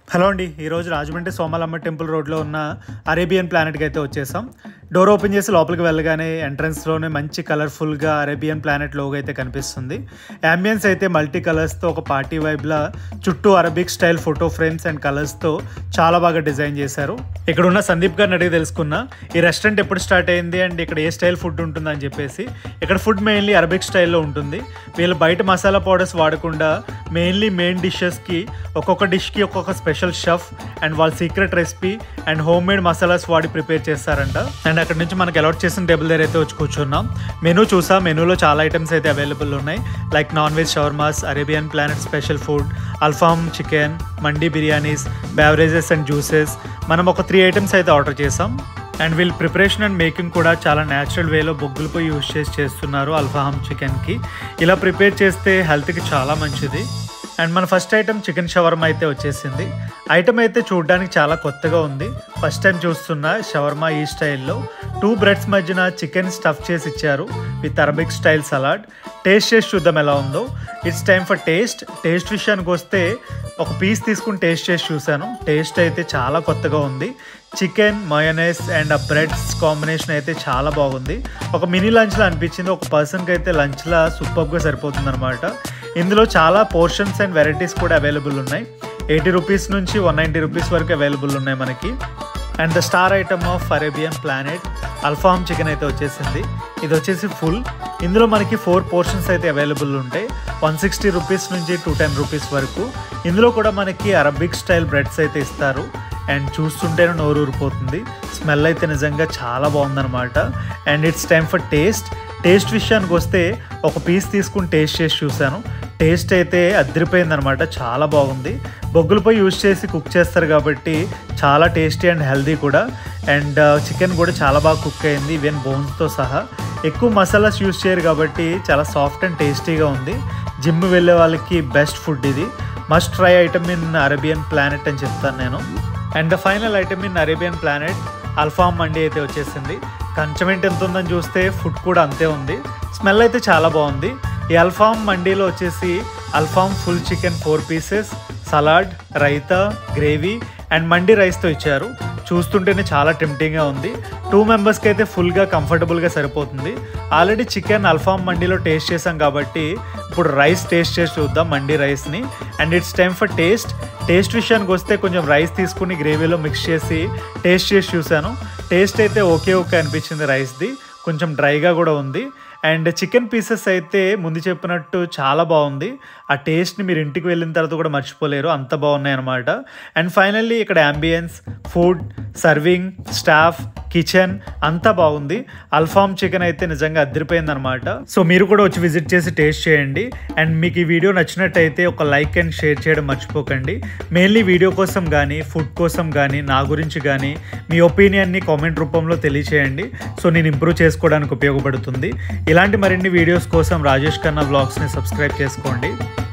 hello అండి ఈరోజు Rajahmundry Somalamma temple రోడ్లో ఉన్న అరేబియన్ ప్లానెట్కి అయితే వచ్చేసాం డోర్ ఓపెన్ చేసి లోపలికి వెళ్ళగానే ఎంట్రన్స్లోనే మంచి కలర్ఫుల్గా అరేబియన్ ప్లానెట్ లోగో అయితే కనిపిస్తుంది అంబియన్స్ అయితే మల్టీ కలర్స్తో ఒక పార్టీ వైబ్లా చుట్టూ Arabic style photo frames and కలర్స్తో చాలా బాగా డిజైన్ చేశారు ఇక్కడ ఉన్న సందీప్ గారిని అడిగి తెలుసుకున్నా ఈ రెస్టారెంట్ ఎప్పుడు స్టార్ట్ అయింది అండ్ ఇక్కడ ఏ స్టైల్ ఫుడ్ ఉంటుందని చెప్పేసి ఇక్కడ ఫుడ్ మెయిన్లీ అరబిక్ స్టైల్లో ఉంటుంది వీళ్ళు బయట మసాలా పౌడర్స్ వాడకుండా మెయిన్లీ మెయిన్ డిషెస్కి ఒక్కొక్క డిష్కి ఒక్కొక్క స్పెషల్ షెఫ్ అండ్ వాళ్ళ secret recipe and home made masalas వాడి ప్రిపేర్ చేస్తారంట అండ్ అక్కడ నుంచి మనకి అలాట్ చేసిన టేబుల్ దగ్గర అయితే వచ్చి కూర్చున్నాం మెనూ చూసా మెనూలో చాలా ఐటమ్స్ అయితే అవైలబుల్ ఉన్నాయి like non veg shawarmas Arabian Planet special food alfaham chicken mandi biryanis beverages and juices మనం ఒక త్రీ ఐటమ్స్ అయితే ఆర్డర్ చేసాం అండ్ వీళ్ళు ప్రిపరేషన్ అండ్ మేకింగ్ కూడా చాలా న్యాచురల్ వేలో బొగ్గులపై యూజ్ చేసి చేస్తున్నారు అల్ఫాహమ్ చికెన్కి ఇలా ప్రిపేర్ చేస్తే హెల్త్కి చాలా మంచిది అండ్ మన ఫస్ట్ ఐటమ్ చికెన్ షవర్మా అయితే వచ్చేసింది ఐటమ్ అయితే చూడడానికి చాలా కొత్తగా ఉంది ఫస్ట్ టైం చూస్తున్న షవర్మా ఈ స్టైల్లో టూ బ్రెడ్స్ మధ్యన చికెన్ స్టఫ్ చేసి ఇచ్చారు with Arabic style salad taste చేసి చూద్దాం ఎలా ఉందో it's time for taste taste విషయానికి వస్తే ఒక పీస్ తీసుకుని టేస్ట్ చేసి చూశాను టేస్ట్ అయితే చాలా కొత్తగా ఉంది చికెన్ మయోనైస్ అండ్ ఆ బ్రెడ్స్ కాంబినేషన్ అయితే చాలా బాగుంది ఒక మినీ లంచ్లో అనిపించింది ఒక పర్సన్కి అయితే లంచ్లో సూపర్గా సరిపోతుంది అనమాట ఇందులో చాలా పోర్షన్స్ అండ్ వెరైటీస్ కూడా అవైలబుల్ ఉన్నాయి ఎయిటీ రూపీస్ నుంచి వన్ నైంటీ రూపీస్ వరకు అవైలబుల్ ఉన్నాయి మనకి and the star item of Arabian Planet alfaham chicken అయితే వచ్చేసింది ఇది వచ్చేసి ఫుల్ ఇందులో మనకి ఫోర్ పోర్షన్స్ అయితే అవైలబుల్ ఉంటాయి వన్ సిక్స్టీ రూపీస్ నుంచి టూ టెన్ రూపీస్ వరకు ఇందులో కూడా మనకి అరబిక్ స్టైల్ బ్రెడ్స్ అయితే ఇస్తారు అండ్ చూస్తుంటేనే నోరు ఊరిపోతుంది స్మెల్ అయితే నిజంగా చాలా బాగుందన్నమాట and it's time for taste taste విషయానికి వస్తే ఒక పీస్ తీసుకుని టేస్ట్ చేసి చూశాను టేస్ట్ అయితే అదిరిపోయిందనమాట చాలా బాగుంది బొగ్గులపై యూజ్ చేసి కుక్ చేస్తారు కాబట్టి చాలా టేస్టీ అండ్ హెల్దీ కూడా అండ్ చికెన్ కూడా చాలా బాగా కుక్ అయింది ఈవెన్ బోన్స్తో సహా ఎక్కువ మసాలాస్ యూజ్ చేయరు కాబట్టి చాలా సాఫ్ట్ అండ్ టేస్టీగా ఉంది జిమ్ వెళ్ళే వాళ్ళకి బెస్ట్ ఫుడ్ ఇది must try item in Arabian Planet అని చెప్తాను నేను and the final item in Arabian Planet alfaham mandi అయితే వచ్చేసింది కంచమెంట్ ఎంత ఉందని చూస్తే ఫుడ్ కూడా అంతే ఉంది స్మెల్ అయితే చాలా బాగుంది ఈ అల్ఫామ్ మండీలో వచ్చేసి alfaham full chicken four pieces salad raita gravy and mandi రైస్తో ఇచ్చారు చూస్తుంటేనే చాలా టెంప్టింగ్గా ఉంది టూ మెంబర్స్కి అయితే ఫుల్గా కంఫర్టబుల్గా సరిపోతుంది ఆల్రెడీ చికెన్ అల్ఫామ్ మండీలో టేస్ట్ చేసాం కాబట్టి ఇప్పుడు రైస్ టేస్ట్ చేసి చూద్దాం మండీ రైస్ని and it's time for taste taste విషయానికి వస్తే కొంచెం రైస్ తీసుకుని గ్రేవీలో మిక్స్ చేసి టేస్ట్ చేసి చూశాను టేస్ట్ అయితే ఓకే ఓకే అనిపించింది రైస్ది కొంచెం డ్రైగా కూడా ఉంది అండ్ చికెన్ పీసెస్ అయితే ముందు చెప్పినట్టు చాలా బాగుంది ఆ టేస్ట్ని మీరు ఇంటికి వెళ్ళిన తర్వాత కూడా మర్చిపోలేరు అంత బాగున్నాయి అనమాట అండ్ ఫైనల్లీ ఇక్కడ ambience food serving staff kitchen అంతా బాగుంది అల్ఫామ్ చికెన్ అయితే నిజంగా అదిరిపోయింది అనమాట సో మీరు కూడా వచ్చి విజిట్ చేసి టేస్ట్ చేయండి అండ్ మీకు ఈ వీడియో నచ్చినట్టయితే ఒక లైక్ అండ్ షేర్ చేయడం మర్చిపోకండి మెయిన్లీ వీడియో కోసం కానీ ఫుడ్ కోసం కానీ నా గురించి కానీ మీ ఒపీనియన్ని కామెంట్ రూపంలో తెలియచేయండి సో నేను ఇంప్రూవ్ చేసుకోవడానికి ఉపయోగపడుతుంది ఇలాంటి మరిన్ని వీడియోస్ కోసం రాజేష్ ఖన్నా వ్లాగ్స్ని సబ్స్క్రైబ్ చేసుకోండి